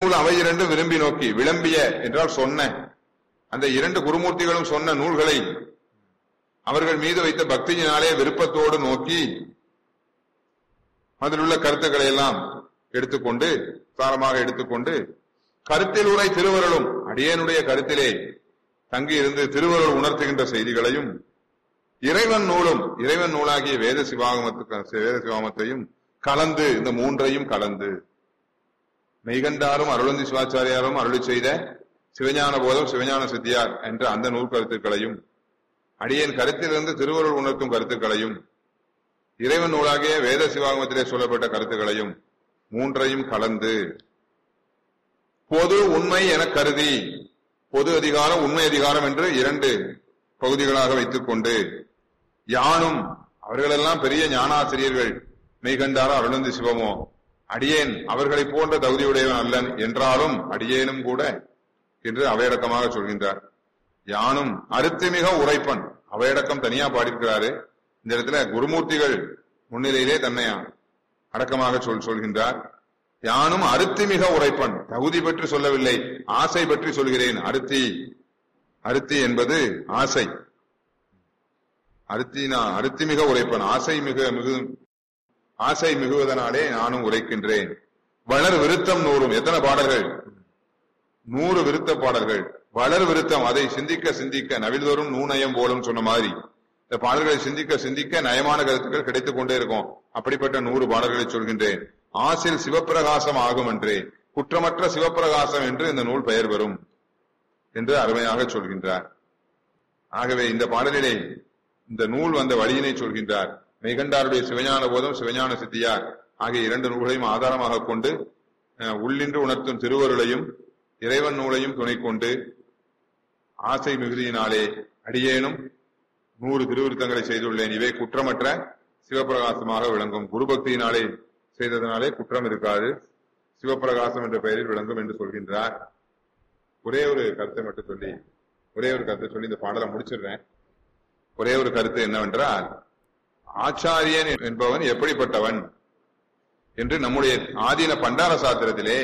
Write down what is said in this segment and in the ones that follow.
நூல் அவை இரண்டு விரும்பி நோக்கி விளம்பிய என்றால் சொன்ன அந்த இரண்டு குருமூர்த்திகளும் சொன்ன நூல்களை அவர்கள் மீது வைத்த பக்தியினாலே விருப்பத்தோடு நோக்கி அதில் உள்ள கருத்துக்களை எல்லாம் எடுத்துக்கொண்டு சாரமாக எடுத்துக்கொண்டு கருத்தில் உரை திருவருளும் அடியனுடைய கருத்திலே தங்கி இருந்து திருவருள் உணர்த்துகின்ற செய்திகளையும் இறைவன் நூலும் இறைவன் நூலாகிய வேத சிவாகமத்துக்கு வேத சிவாகமத்தையும் கலந்து இந்த மூன்றையும் கலந்து மெய்கண்டாரும் அருளந்தி சிவாச்சாரியாரும் அருளி செய்த சிவஞான போதம் சிவஞான சித்தியார் என்ற அந்த நூல் கருத்துக்களையும் அடியேன் கருத்திலிருந்து திருவருள் உணர்த்தும் கருத்துக்களையும் இறைவன் நூலாகிய வேத சிவாகமத்திலே சொல்லப்பட்ட கருத்துக்களையும் மூன்றையும் கலந்து பொது உண்மை என கருதி பொது அதிகாரம் உண்மை அதிகாரம் என்று இரண்டு பகுதிகளாக வைத்துக் கொண்டு யானும் அவர்களெல்லாம் பெரிய ஞானாசிரியர்கள் மெய்கண்டாரோ அருளந்தி சிவமோ அடியேன் அவர்களை போன்ற தகுதியுடையவன் அல்லன் என்றாலும் அடியேனும் கூட என்று அவையடக்கமாக சொல்கின்றார் யானும் அருத்திமிக உரைப்பன் அவையடக்கம் தனியா பாடியிருக்கிறாரு இந்த இடத்துல குருமூர்த்திகள் முன்னிலையிலே தன்னை அடக்கமாக சொல் சொல்கின்றார் யானும் அருத்திமிக உரைப்பன் தகுதி பற்றி சொல்லவில்லை ஆசை பற்றி சொல்கிறேன் அருத்தி அருத்தி என்பது ஆசை அருத்தினா அருத்திமிக உரைப்பன் ஆசை மிக மிகு ஆசை மிகுவதனாலே நானும் உரைக்கின்றேன் வளர் விருத்தம் நூறும் எத்தனை பாடல்கள் நூறு விருத்த பாடல்கள் வளர் விருத்தம் அதை சிந்திக்க சிந்திக்க நவில்தோறும் நூநயம் போலும் சொன்ன மாதிரி இந்த பாடல்களை சிந்திக்க சிந்திக்க நயமான கருத்துக்கள் கிடைத்துக் கொண்டே இருக்கும் அப்படிப்பட்ட நூறு பாடல்களை சொல்கின்றேன் ஆசில் சிவப்பிரகாசம் ஆகும் என்றே குற்றமற்ற சிவப்பிரகாசம் என்று இந்த நூல் பெயர் பெறும் என்று அருமையாக சொல்கின்றார் ஆகவே இந்த பாடலிலே இந்த நூல் வந்த வழியினை சொல்கின்றார் மெய்கண்டாருடைய சிவஞான போதம் சிவஞான சித்தியார் ஆகிய இரண்டு நூல்களையும் ஆதாரமாக கொண்டு அஹ், உள்ளின்று உணர்த்தும் திருவருளையும் இறைவன் நூலையும் துணை கொண்டு ஆசை மிகுதியினாலே அடியேனும் நூறு திருவிருத்தங்களை செய்துள்ளேன் இவை குற்றமற்ற சிவப்பிரகாசமாக விளங்கும் குருபக்தியினாலே செய்ததனாலே குற்றம் இருக்காது சிவப்பிரகாசம் என்ற பெயரில் விளங்கும் என்று சொல்கின்றார் ஒரே ஒரு கருத்தை மட்டும் சொல்லி ஒரே ஒரு கருத்தை சொல்லி இந்த பாடலை முடிச்சிடுறேன் ஒரே ஒரு கருத்து என்னவென்றால் ஆச்சாரியன் என்பவன் எப்படிப்பட்டவன் என்று நம்முடைய ஆதீன பண்டார சாத்திரத்திலே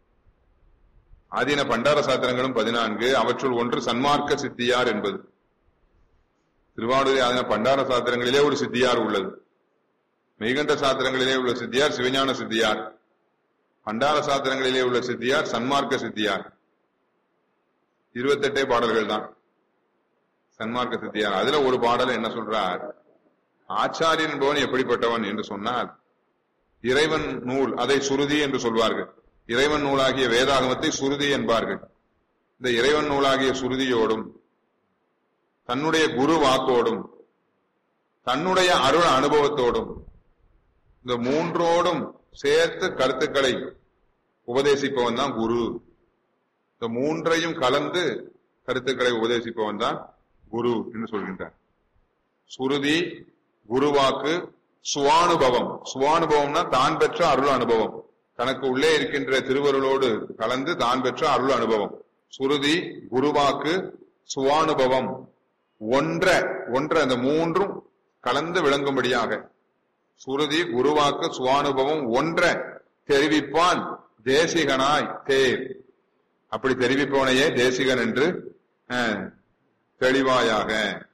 ஆதீன பண்டார சாத்திரங்களும் பதினான்கு அவற்றுள் ஒன்று சன்மார்க்க சித்தியார் என்பது திருவாவூர் ஆதீன பண்டார சாத்திரங்களிலே ஒரு சித்தியார் உள்ளது மெய்கண்ட சாத்திரங்களிலே உள்ள சித்தியார் சிவஞான சித்தியார் பண்டார சாத்திரங்களிலே உள்ள சித்தியார் சன்மார்க்க சித்தியார் இருபத்தெட்டே பாடல்கள் தான் சன்மார்க்க சித்தியார் அதுல ஒரு பாடல் என்ன சொல்றார் ஆச்சாரியன் என்பவன் எப்படிப்பட்டவன் என்று சொன்னால் இறைவன் நூல் அதை சுருதி என்று சொல்வார்கள் இறைவன் நூலாகிய வேதாகமத்தை சுருதி என்பார்கள் இந்த இறைவன் நூலாகிய சுருதியோடும் தன்னுடைய குரு வாக்கோடும் தன்னுடைய அருள் அனுபவத்தோடும் இந்த மூன்றோடும் சேர்த்து கருத்துக்களை உபதேசிப்பவன் தான் குரு இந்த மூன்றையும் கலந்து கருத்துக்களை உபதேசிப்பவன் தான் குரு என்று சொல்கின்றார் சுருதி குருவாக்கு சுவானுபவம் சுவானுபவம்னா தான் பெற்ற அருள் அனுபவம் தனக்கு உள்ளே இருக்கின்ற திருவருளோடு கலந்து தான் பெற்ற அருள் அனுபவம் சுருதி குருவாக்கு சுவானுபவம் ஒன்ற ஒன்ற அந்த மூன்றும் கலந்து விளங்கும்படியாக சுருதி குருவாக்கு சுவானுபவம் ஒன்ற தெரிவிப்பான் தேசிகனாய் தேர் அப்படி தெரிவிப்பவனையே தேசிகன் என்று அஹ், தெளிவாயாக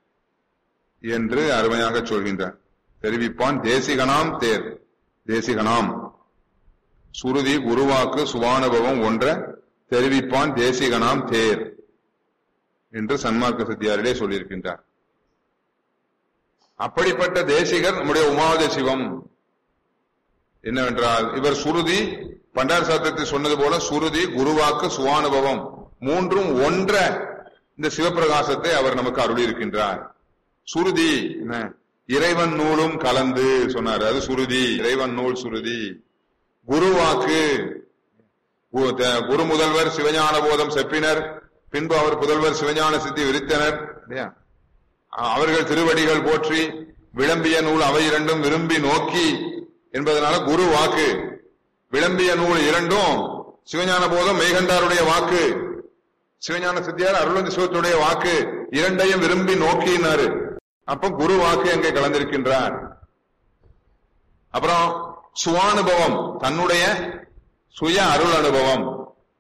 என்று அருமையாக சொல்கின்றார் தெரிவிப்பான் தேசிகனாம் தேர் தேசிகனாம் சுருதி குருவாக்கு சுவானுபவம் ஒன்ற தெரிவிப்பான் தேசிகனாம் தேர் என்று சன்மார்க்க சத்தியாரிலே சொல்லியிருக்கின்றார் அப்படிப்பட்ட தேசிகர் நம்முடைய உமாவத சிவம் என்னவென்றால் இவர் சுருதி பண்டார சாத்திரத்தை சொன்னது போல சுருதி குருவாக்கு சுவானுபவம் மூன்றும் ஒன்ற இந்த சிவப்பிரகாசத்தை அவர் நமக்கு அருளி இருக்கின்றார் சுருதி என்ன? இறைவன் நூலும் கலந்து சொன்னார் அது சுருதி இறைவன் நூல் சுருதி குருவாக்கு கு- த- குரு முதல்வர் சிவஞான போதம் செப்பினர் பின்பு அவர் புதல்வர் சிவஞான சித்தி விரித்தனர் இல்லையா அ- அவர்கள் திருவடிகள் போற்றி விளம்பிய நூல் அவை இரண்டும் விரும்பி நோக்கி என்பதனால குரு வாக்கு விளம்பிய நூல் இரண்டும் சிவஞான போதம் மெய்கண்டாருடைய வாக்கு சிவஞான சித்தியார் அருளந்தி சிவத்துடைய வாக்கு இரண்டையும் விரும்பி நோக்கினாரு அப்ப குரு வாக்கு அங்கே கலந்திருக்கின்றார் அப்புறம் சுவானுபவம் தன்னுடைய சுய அருள் அனுபவம்